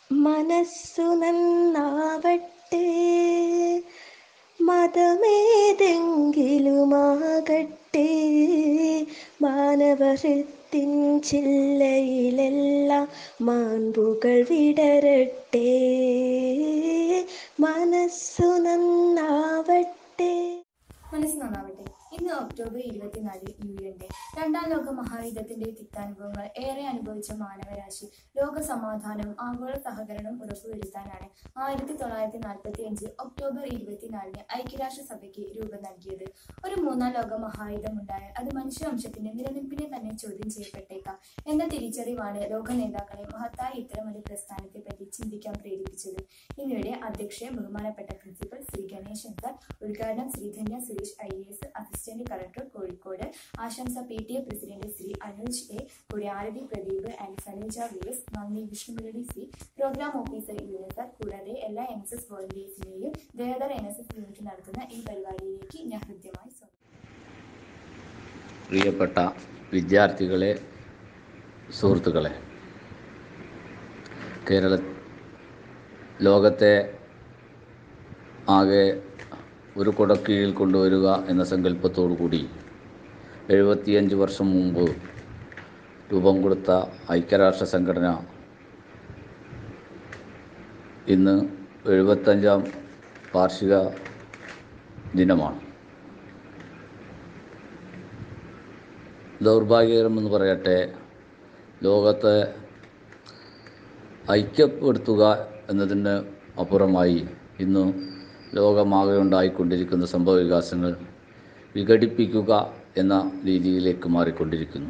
മനസ്സു നന്നാവട്ടെ മതമേതെങ്കിലുമാകട്ടെ മാനവഹൃത്തിൻ ചില്ലയിലെല്ലാം മാൺപുകൾ വിടരട്ടെ മനസ്സു നന്നാവട്ടെ മനസ്സ് നന്നാവട്ടെ ഇന്ന് ഒക്ടോബർ ഇരുപത്തിനാല് യു എൻ്റെ രണ്ടാം ലോക മഹായുദ്ധത്തിന്റെ തിക്താനുഭവങ്ങൾ ഏറെ അനുഭവിച്ച മാനവരാശി ലോക സമാധാനവും ആഗോള സഹകരണവും ഉറപ്പുവരുത്താനാണ് ആയിരത്തി തൊള്ളായിരത്തി നാൽപ്പത്തി അഞ്ച് ഒക്ടോബർ ഇരുപത്തിനാലിന് ഐക്യരാഷ്ട്രസഭയ്ക്ക് രൂപം നൽകിയത് ഒരു മൂന്നാം ലോക മഹായുദ്ധം ഉണ്ടായാൽ അത് മനുഷ്യവംശത്തിന്റെ നിലനിൽപ്പിനെ തന്നെ ചോദ്യം ചെയ്യപ്പെട്ടേക്കാം എന്ന തിരിച്ചറിവാണ് ലോക നേതാക്കളെ മഹത്തായ ഇത്തരമൊരു പ്രസ്ഥാനത്തെ പറ്റി ചിന്തിക്കാൻ പ്രേരിപ്പിച്ചത് ഇന്നിവിടെ അധ്യക്ഷയെ ബഹുമാനപ്പെട്ട പ്രിൻസിപ്പൽ ശ്രീ ഗണേശൻ സർ ഉദ്ഘാടനം Sreedhanya Suresh I S assistant collector Kozhikode ആശംസ P T A president Shri Anuj A കുര്യാരതി Pradeep and Sanuja V S നന്ദി വിഷ്ണുമുരളി സി പ്രോഗ്രാം ഓഫീസർ യൂനിസർ കൂടാതെ എല്ലാ എൻ എസ് എസ് വോളണ്ടിയേഴ്സിനെയും Devadhar N S S unit നടത്തുന്ന ഈ പരിപാടിയിലേക്ക് ഞാൻ ഹൃദ്യമായി സ്വാഗതം പ്രിയപ്പെട്ട വിദ്യാർത്ഥികളെ സുഹൃത്തുക്കളെ കേരള ലോകത്തെ ആകെ ഒരു കുടക്കീഴിൽ കൊണ്ടുവരിക എന്ന സങ്കല്പത്തോടു കൂടി എഴുപത്തിയഞ്ച് വർഷം മുമ്പ് രൂപം കൊടുത്ത ഐക്യരാഷ്ട്ര സംഘടന ഇന്ന് എഴുപത്തഞ്ചാം വാർഷിക ദിനമാണ് ദൗർഭാഗ്യകരമെന്ന് പറയട്ടെ ലോകത്തെ ഐക്യപ്പെടുത്തുക എന്നതിന് അപ്പുറമായി ഇന്ന് ലോകമാകെ ഉണ്ടായിക്കൊണ്ടിരിക്കുന്ന സംഭവ വികാസങ്ങൾ വിഘടിപ്പിക്കുക എന്ന രീതിയിലേക്ക് മാറിക്കൊണ്ടിരിക്കുന്നു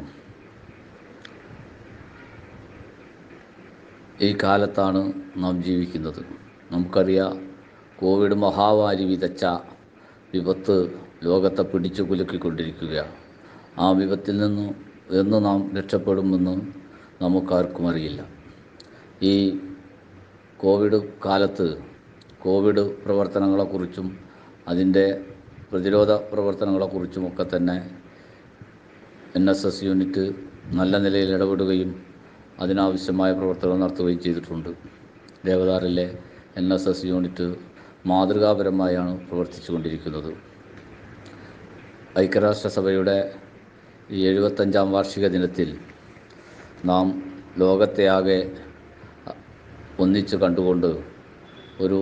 ഈ കാലത്താണ് നാം ജീവിക്കുന്നത് നമുക്കറിയാം കോവിഡ് മഹാമാരി വിതച്ച വിപത്ത് ലോകത്തെ പിടിച്ചു കുലുക്കിക്കൊണ്ടിരിക്കുകയാണ് ആ വിപത്തിൽ നിന്ന് എന്ന് നാം രക്ഷപ്പെടുമെന്ന് നമുക്കാർക്കും അറിയില്ല ഈ കോവിഡ് കാലത്ത് കോവിഡ് പ്രവർത്തനങ്ങളെക്കുറിച്ചും അതിൻ്റെ പ്രതിരോധ പ്രവർത്തനങ്ങളെക്കുറിച്ചുമൊക്കെ തന്നെ എൻ എസ് എസ് യൂണിറ്റ് നല്ല നിലയിൽ ഇടപെടുകയും അതിനാവശ്യമായ പ്രവർത്തനങ്ങൾ നടത്തുകയും ചെയ്തിട്ടുണ്ട് ദേവദാറിലെ എൻ എസ് എസ് യൂണിറ്റ് മാതൃകാപരമായാണ് പ്രവർത്തിച്ചു കൊണ്ടിരിക്കുന്നത് ഐക്യരാഷ്ട്രസഭയുടെ ഈ എഴുപത്തഞ്ചാം വാർഷിക ദിനത്തിൽ നാം ലോകത്തെയാകെ ഒന്നിച്ചു കണ്ടുകൊണ്ട് ഒരു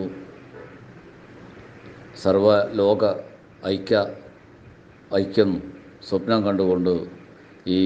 സർവലോക ഐക്യ ഐക്യം സ്വപ്നം കണ്ടുകൊണ്ട് ഈ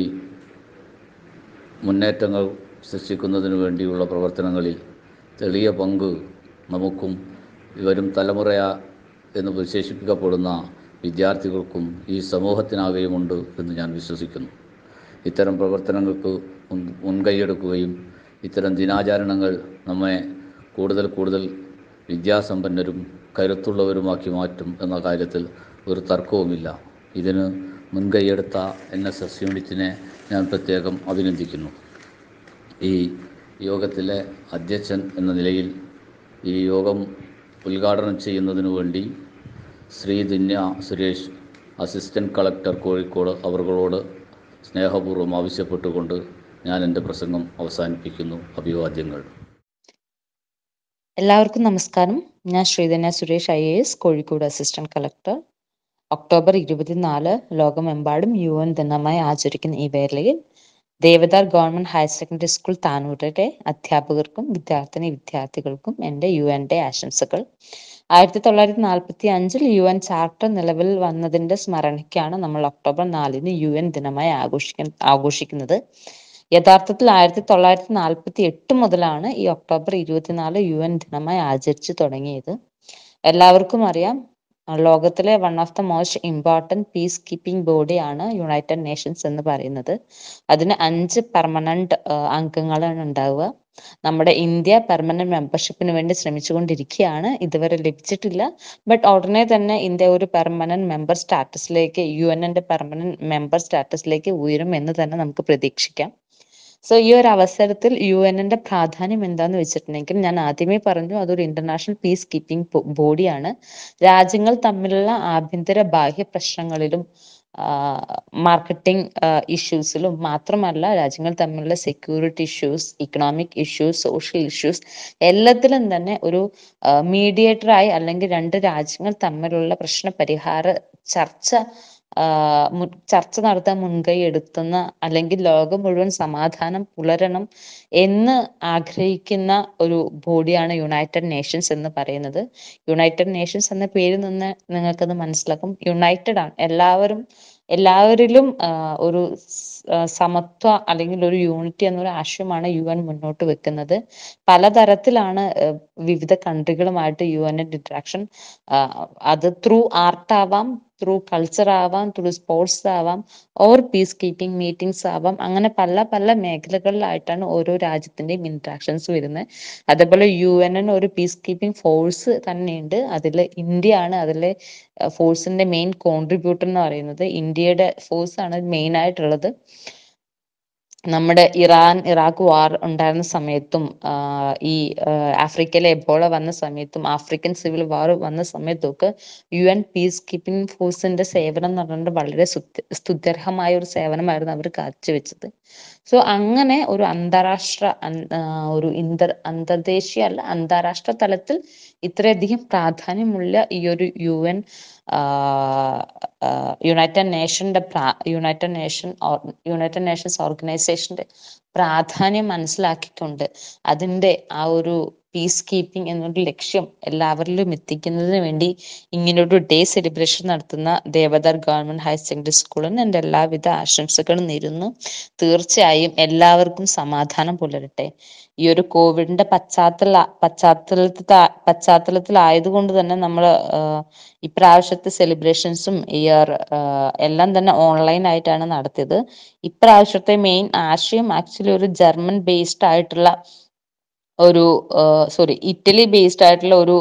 മുന്നേറ്റങ്ങൾ സൃഷ്ടിക്കുന്നതിന് വേണ്ടിയുള്ള പ്രവർത്തനങ്ങളിൽ തെളിയ പങ്ക് നമുക്കും വരും തലമുറ എന്ന് വിശേഷിപ്പിക്കപ്പെടുന്ന വിദ്യാർത്ഥികൾക്കും ഈ സമൂഹത്തിനാകെയുമുണ്ട് എന്ന് ഞാൻ വിശ്വസിക്കുന്നു ഇത്തരം പ്രവർത്തനങ്ങൾക്ക് മുൻ മുൻകൈയെടുക്കുകയും ഇത്തരം ദിനാചരണങ്ങൾ നമ്മെ കൂടുതൽ കൂടുതൽ വിദ്യാസമ്പന്നരും കരുത്തുള്ളവരുമാക്കി മാറ്റും എന്ന കാര്യത്തിൽ ഒരു തർക്കവുമില്ല ഇതിന് മുൻകൈയെടുത്ത എൻ എസ് എസ് യൂണിറ്റിനെ ഞാൻ പ്രത്യേകം അഭിനന്ദിക്കുന്നു ഈ യോഗത്തിലെ അധ്യക്ഷൻ എന്ന നിലയിൽ ഈ യോഗം ഉദ്ഘാടനം ചെയ്യുന്നതിനു വേണ്ടി ശ്രീ ദിന്യ സുരേഷ് അസിസ്റ്റൻറ്റ് കളക്ടർ കോഴിക്കോട് അവർകളോട് സ്നേഹപൂർവ്വം ആവശ്യപ്പെട്ടുകൊണ്ട് ഞാൻ എൻ്റെ പ്രസംഗം അവസാനിപ്പിക്കുന്നു അഭിവാദ്യങ്ങൾ എല്ലാവർക്കും നമസ്കാരം ഞാൻ Sreedhanya Suresh I A S Kozhikode assistant collector October ഇരുപത്തിനാല് ലോകമെമ്പാടും യു എൻ ദിനമായി ആചരിക്കുന്ന ഈ വേളയിൽ Devadhar government higher secondary school താനൂരിലെ അധ്യാപകർക്കും വിദ്യാർത്ഥിനി വിദ്യാർത്ഥികൾക്കും എൻ്റെ യു എൻ്റെ ആശംസകൾ ആയിരത്തി തൊള്ളായിരത്തി നാൽപ്പത്തി അഞ്ചിൽ യു എൻ ചാർട്ടർ നിലവിൽ വന്നതിന്റെ സ്മരണയ്ക്കാണ് നമ്മൾ ഒക്ടോബർ നാലിന് യു എൻ ദിനമായി ആഘോഷിക്ക ആഘോഷിക്കുന്നത് യഥാർത്ഥത്തിൽ ആയിരത്തി തൊള്ളായിരത്തി നാൽപ്പത്തി എട്ട് മുതലാണ് ഈ ഒക്ടോബർ ഇരുപത്തിനാല് യു എൻ ദിനമായി ആചരിച്ചു തുടങ്ങിയത് എല്ലാവർക്കും അറിയാം ലോകത്തിലെ one of the most important peace keeping ബോഡിയാണ് യുണൈറ്റഡ് നേഷൻസ് എന്ന് പറയുന്നത് അതിന് അഞ്ച് പെർമനന്റ് അംഗങ്ങളാണ് ഉണ്ടാവുക നമ്മുടെ ഇന്ത്യ പെർമനന്റ് മെമ്പർഷിപ്പിന് വേണ്ടി ശ്രമിച്ചുകൊണ്ടിരിക്കുകയാണ് ഇതുവരെ ലഭിച്ചിട്ടില്ല ബട്ട് ഉടനെ തന്നെ ഇന്ത്യ ഒരു പെർമനന്റ് മെമ്പർ സ്റ്റാറ്റസിലേക്ക് യു എൻ്റെ പെർമനന്റ് മെമ്പർ സ്റ്റാറ്റസിലേക്ക് ഉയരും എന്ന് തന്നെ നമുക്ക് പ്രതീക്ഷിക്കാം സോ ഈ ഒരു അവസരത്തിൽ യു എന്നിന്റെ പ്രാധാന്യം എന്താന്ന് വെച്ചിട്ടുണ്ടെങ്കിൽ ഞാൻ ആദ്യമേ പറഞ്ഞു അതൊരു ഇന്റർനാഷണൽ പീസ് കീപ്പിംഗ് ബോഡിയാണ് രാജ്യങ്ങൾ തമ്മിലുള്ള ആഭ്യന്തര ബാഹ്യ പ്രശ്നങ്ങളിലും മാർക്കറ്റിംഗ് ഇഷ്യൂസിലും മാത്രമല്ല രാജ്യങ്ങൾ തമ്മിലുള്ള security issues economic issues social issues എല്ലാത്തിലും തന്നെ ഒരു മീഡിയേറ്ററായി അല്ലെങ്കിൽ രണ്ട് രാജ്യങ്ങൾ തമ്മിലുള്ള പ്രശ്ന പരിഹാര ചർച്ച ആ, മു- ചർച്ച നടത്താൻ മുൻകൈ എടുത്തുന്ന അല്ലെങ്കിൽ ലോകം മുഴുവൻ സമാധാനം പുലരണം എന്ന് ആഗ്രഹിക്കുന്ന ഒരു ബോഡിയാണ് യുണൈറ്റഡ് നേഷൻസ് എന്ന് പറയുന്നത് യുണൈറ്റഡ് നേഷൻസ് എന്ന പേരിൽ നിന്ന് നിങ്ങൾക്കത് മനസ്സിലാക്കും യുണൈറ്റഡ് ആണ് എല്ലാവരും എല്ലാവരിലും ആ, ഒരു സ്- ആ, സമത്വ അല്ലെങ്കിൽ ഒരു യൂണിറ്റി എന്നൊരു ആശയമാണ് യു എൻ മുന്നോട്ട് വെക്കുന്നത് പലതരത്തിലാണ് ആ, വിവിധ കൺട്രികളുമായിട്ട് യു എൻ ഇന്ററാക്ഷൻ അത് ത്രൂ ആർട്ട് ആവാം ത്രൂ കൾച്ചർ ആവാം ത്രൂ സ്പോർട്സ് ആവാം ഓർ പീസ് കീപ്പിംഗ് മീറ്റിംഗ്സ് ആവാം അങ്ങനെ പല പല മേഖലകളിലായിട്ടാണ് ഓരോ രാജ്യത്തിന്റെയും ഇന്ററാക്ഷൻസ് വരുന്നത് അതേപോലെ യു എൻ ഒരു പീസ് കീപ്പിംഗ് ഫോഴ്സ് തന്നെയുണ്ട് അതിൽ ഇന്ത്യ ആണ് അതിലെ ഫോഴ്സിന്റെ മെയിൻ കോൺട്രിബ്യൂട്ടർ എന്ന് പറയുന്നത് ഇന്ത്യയുടെ ഫോഴ്സ് ആണ് മെയിൻ ആയിട്ടുള്ളത് നമ്മുടെ ഇറാൻ ഇറാഖ് വാർ ഉണ്ടായിരുന്ന സമയത്തും ആ, ഈ ആ, ആഫ്രിക്കയിലെ എബോള വന്ന സമയത്തും ആഫ്രിക്കൻ സിവിൽ വാർ വന്ന സമയത്തും ഒക്കെ യു എൻ പീസ് കീപ്പിംഗ് ഫോഴ്സിന്റെ സേവനം എന്ന് പറഞ്ഞിട്ട് വളരെ സ്തുത്യ- സ്തുത്യർഹമായ ഒരു സേവനമായിരുന്നു അവർ കാഴ്ചവെച്ചത് സോ അങ്ങനെ ഒരു അന്താരാഷ്ട്ര അൻ- ആ, ഒരു ഇന്റർ അന്തർദേശീയ അല്ല അന്താരാഷ്ട്ര തലത്തിൽ ഇത്രയധികം പ്രാധാന്യമുള്ള ഈ ഒരു യു എൻ യുണൈറ്റഡ് നേഷന്റെ യുണൈറ്റഡ് നേഷൻ യുണൈറ്റഡ് നേഷൻസ് ഓർഗനൈസേഷന്റെ പ്രാധാന്യം മനസ്സിലാക്കിക്കൊണ്ട് അതിന്റെ ആ ഒരു പീസ് കീപ്പിംഗ് എന്നൊരു ലക്ഷ്യം എല്ലാവരിലും എത്തിക്കുന്നതിന് വേണ്ടി ഇങ്ങനൊരു ഡേ സെലിബ്രേഷൻ നടത്തുന്ന ദേവദാർ ഗവൺമെന്റ് ഹയർ സെക്കൻഡറി സ്കൂളിന് എൻ്റെ എല്ലാവിധ ആശംസകളും നേരുന്നു തീർച്ചയായും എല്ലാവർക്കും സമാധാനം പുലരട്ടെ ഈ ഒരു കോവിഡിന്റെ പശ്ചാത്തല പശ്ചാത്തലത്തിൽ പശ്ചാത്തലത്തിലായതുകൊണ്ട് തന്നെ നമ്മൾ ഇപ്രാവശ്യത്തെ സെലിബ്രേഷൻസും ഇയർ എല്ലാം തന്നെ ഓൺലൈൻ ആയിട്ടാണ് നടത്തിയത് ഇപ്രാവശ്യത്തെ മെയിൻ ആശയം ആക്ച്വലി ഒരു ജർമ്മൻ ബേസ്ഡ് ആയിട്ടുള്ള ഒരു സോറി ഇറ്റലി ബേസ്ഡ് ആയിട്ടുള്ള ഒരു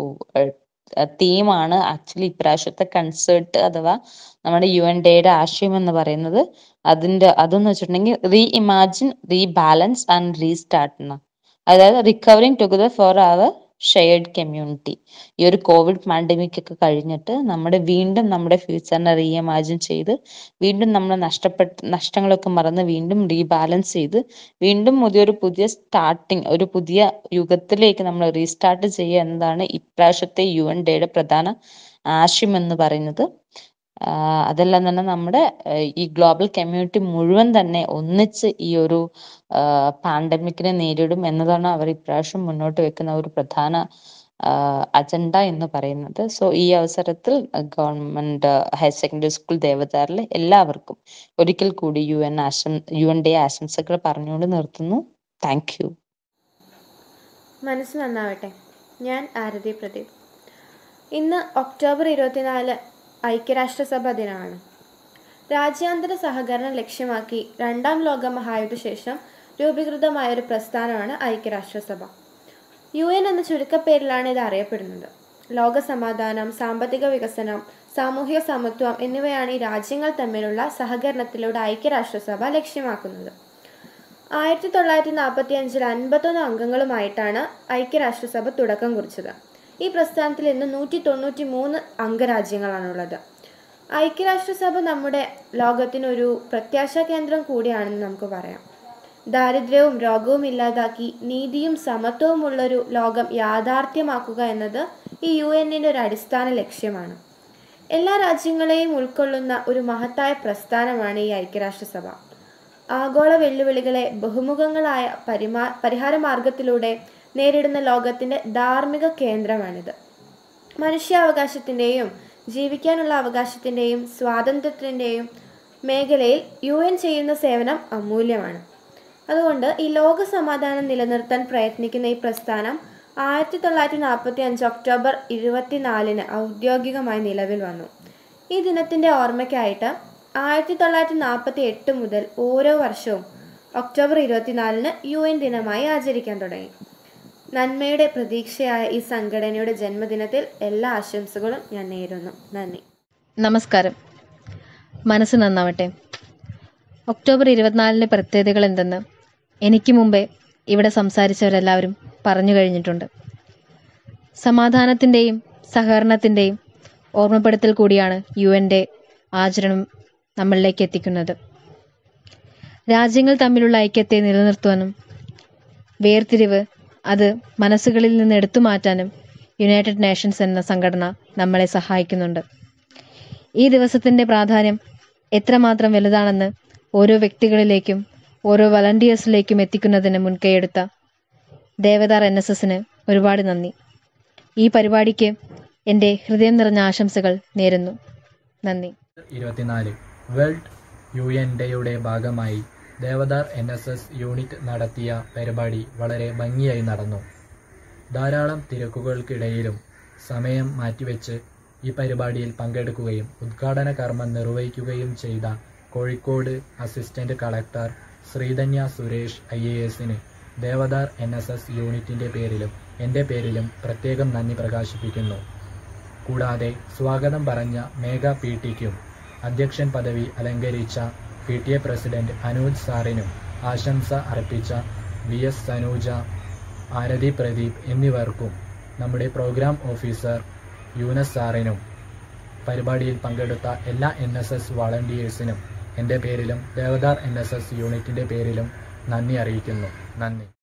തീമാണ് ആക്ച്വലി ഇപ്രാവശ്യത്തെ കൺസേർട്ട് അഥവാ നമ്മുടെ യു എൻ ഡേയുടെ ആശയം എന്ന് പറയുന്നത് അതിന്റെ അതെന്ന് വെച്ചിട്ടുണ്ടെങ്കിൽ reimagine rebalance and restart എന്ന അതായത് recovering together for our shared community ഈ ഒരു കോവിഡ് പാൻഡമിക് ഒക്കെ കഴിഞ്ഞിട്ട് നമ്മുടെ വീണ്ടും നമ്മുടെ ഫ്യൂച്ചറിനെ റീ ഇമാജിൻ ചെയ്ത് വീണ്ടും നമ്മൾ നഷ്ടപ്പെട്ട നഷ്ടങ്ങളൊക്കെ മറന്ന് വീണ്ടും റീബാലൻസ് ചെയ്ത് വീണ്ടും പുതിയൊരു പുതിയ സ്റ്റാർട്ടിങ് ഒരു പുതിയ യുഗത്തിലേക്ക് നമ്മൾ റീസ്റ്റാർട്ട് ചെയ്യുക എന്നതാണ് ഇപ്രാവശ്യത്തെ യു എൻ ഡേയുടെ പ്രധാന ആശയം എന്ന് പറയുന്നത് ആഹ് അതെല്ലാം തന്നെ നമ്മുടെ ആഹ് ഈ ഗ്ലോബൽ കമ്മ്യൂണിറ്റി മുഴുവൻ തന്നെ ഒന്നിച്ച് ഈ ഒരു പാൻഡമിക്കിനെ നേരിടും എന്നതാണ് അവർ ഇപ്രാവശ്യം മുന്നോട്ട് വെക്കുന്ന ഒരു പ്രധാന അജണ്ട എന്ന് പറയുന്നത് സോ ഈ അവസരത്തിൽ ഗവൺമെന്റ് ഹയർ സെക്കൻഡറി സ്കൂൾ ദേവദാറിലെ എല്ലാവർക്കും ഒരിക്കൽ കൂടി യു എൻ ആശം യു എൻ ഡേ ആശംസകൾ പറഞ്ഞുകൊണ്ട് നിർത്തുന്നു താങ്ക് യു മനസ്സ് നന്നാവട്ടെ ഞാൻ ആരതി പ്രദീപ് ഇന്ന് ഒക്ടോബർ ഇരുപത്തിനാല് ഐക്യരാഷ്ട്രസഭ ദിനമാണ് രാജ്യാന്തര സഹകരണം ലക്ഷ്യമാക്കി രണ്ടാം ലോക മഹായുദ്ധ ശേഷം രൂപീകൃതമായ ഒരു പ്രസ്ഥാനമാണ് ഐക്യരാഷ്ട്രസഭ യു എൻ എന്ന ചുരുക്കപ്പേരിലാണ് ഇത് അറിയപ്പെടുന്നത് ലോക സമാധാനം സാമ്പത്തിക വികസനം സാമൂഹിക സമത്വം എന്നിവയാണ് ഈ രാജ്യങ്ങൾ തമ്മിലുള്ള സഹകരണത്തിലൂടെ ഐക്യരാഷ്ട്രസഭ ലക്ഷ്യമാക്കുന്നത് ആയിരത്തി തൊള്ളായിരത്തി നാൽപ്പത്തി അഞ്ചിൽ അൻപത്തൊന്ന് അംഗങ്ങളുമായിട്ടാണ് ഐക്യരാഷ്ട്രസഭ തുടക്കം കുറിച്ചത് ഈ പ്രസ്ഥാനത്തിൽ ഇന്ന് നൂറ്റി തൊണ്ണൂറ്റി മൂന്ന് അംഗരാജ്യങ്ങളാണുള്ളത് ഐക്യരാഷ്ട്രസഭ നമ്മുടെ ലോകത്തിനൊരു പ്രത്യാശാ കേന്ദ്രം കൂടിയാണെന്ന് നമുക്ക് പറയാം ദാരിദ്ര്യവും രോഗവും ഇല്ലാതാക്കി നീതിയും സമത്വവുമുള്ളൊരു ലോകം യാഥാർത്ഥ്യമാക്കുക എന്നത് ഈ യു എന്നിൻ്റെ ഒരു അടിസ്ഥാന ലക്ഷ്യമാണ് എല്ലാ രാജ്യങ്ങളെയും ഉൾക്കൊള്ളുന്ന ഒരു മഹത്തായ പ്രസ്ഥാനമാണ് ഈ ഐക്യരാഷ്ട്രസഭ ആഗോള വെല്ലുവിളികളെ ബഹുമുഖങ്ങളായ പരിമാ പരിഹാര മാർഗത്തിലൂടെ നേരിടുന്ന ലോകത്തിൻ്റെ ധാർമ്മിക കേന്ദ്രമാണിത് മനുഷ്യാവകാശത്തിൻ്റെയും ജീവിക്കാനുള്ള അവകാശത്തിൻ്റെയും സ്വാതന്ത്ര്യത്തിൻ്റെയും മേഖലയിൽ യു എൻ ചെയ്യുന്ന സേവനം അമൂല്യമാണ് അതുകൊണ്ട് ഈ ലോക സമാധാനം നിലനിർത്താൻ പ്രയത്നിക്കുന്ന ഈ പ്രസ്ഥാനം ആയിരത്തി തൊള്ളായിരത്തി നാൽപ്പത്തി അഞ്ച് ഒക്ടോബർ ഇരുപത്തിനാലിന് ഔദ്യോഗികമായി നിലവിൽ വന്നു ഈ ദിനത്തിൻ്റെ ഓർമ്മയ്ക്കായിട്ട് ആയിരത്തി തൊള്ളായിരത്തി നാൽപ്പത്തി എട്ട് മുതൽ ഓരോ വർഷവും ഒക്ടോബർ ഇരുപത്തിനാലിന് യു എൻ ദിനമായി ആചരിക്കാൻ തുടങ്ങി നന്മയുടെ പ്രതീക്ഷയായ ഈ സംഘടനയുടെ ജന്മദിനത്തിൽ എല്ലാ ആശംസകളും ഞാൻ നേരുന്നു നന്ദി നമസ്കാരം മനസ്സ് നന്നാവട്ടെ ഒക്ടോബർ ഇരുപത്തിനാലിൻ്റെ പ്രത്യേകതകൾ എന്തെന്ന് എനിക്ക് മുമ്പേ ഇവിടെ സംസാരിച്ചവരെല്ലാവരും പറഞ്ഞു കഴിഞ്ഞിട്ടുണ്ട് സമാധാനത്തിൻ്റെയും സഹകരണത്തിൻ്റെയും ഓർമ്മപ്പെടുത്തൽ കൂടിയാണ് യു എൻ്റെ ആചരണം നമ്മളിലേക്ക് എത്തിക്കുന്നത് രാജ്യങ്ങൾ തമ്മിലുള്ള ഐക്യത്തെ നിലനിർത്തുവാനും വേർതിരിവ് അത് മനസ്സുകളിൽ നിന്ന് എടുത്തു മാറ്റാനും യുണൈറ്റഡ് നേഷൻസ് എന്ന സംഘടന നമ്മളെ സഹായിക്കുന്നുണ്ട് ഈ ദിവസത്തിന്റെ പ്രാധാന്യം എത്രമാത്രം വലുതാണെന്ന് ഓരോ വ്യക്തികളിലേക്കും ഓരോ വളണ്ടിയേഴ്സിലേക്കും എത്തിക്കുന്നതിന് മുൻകൈയെടുത്ത ദേവദാർ എൻ എസ് എസിന് ഒരുപാട് നന്ദി ഈ പരിപാടിക്ക് എൻ്റെ ഹൃദയം നിറഞ്ഞ ആശംസകൾ നേരുന്നു നന്ദി ഇരുപത്തിനാല് വേൾഡ് യു എൻ ഡേയുടെ ഭാഗമായി Devadhar N S S unit നടത്തിയ പരിപാടി വളരെ ഭംഗിയായി നടന്നു ധാരാളം തിരക്കുകൾക്കിടയിലും സമയം മാറ്റിവെച്ച് ഈ പരിപാടിയിൽ പങ്കെടുക്കുകയും ഉദ്ഘാടന കർമ്മം നിർവഹിക്കുകയും ചെയ്ത Kozhikode assistant collector Sreedhanya Suresh I A എസിന് ദേവദാർ എൻ എസ് എസ് യൂണിറ്റിന്റെ പേരിലും എൻ്റെ പേരിലും പ്രത്യേകം നന്ദി പ്രകാശിപ്പിക്കുന്നു കൂടാതെ സ്വാഗതം പറഞ്ഞ മേഘ പി ടിക്കും അധ്യക്ഷൻ പദവി അലങ്കരിച്ച P T A president Anuj സാറിനും ആശംസ അർപ്പിച്ച വി എസ് സനൂജ ആരതി പ്രദീപ് എന്നിവർക്കും നമ്മുടെ പ്രോഗ്രാം ഓഫീസർ യൂനസ് സാറിനും പരിപാടിയിൽ പങ്കെടുത്ത എല്ലാ എൻ എസ് എസ് വളണ്ടിയേഴ്സിനും എൻ്റെ പേരിലും ദേവദാർ എൻ എസ് എസ് യൂണിറ്റിൻ്റെ പേരിലും നന്ദി അറിയിക്കുന്നു നന്ദി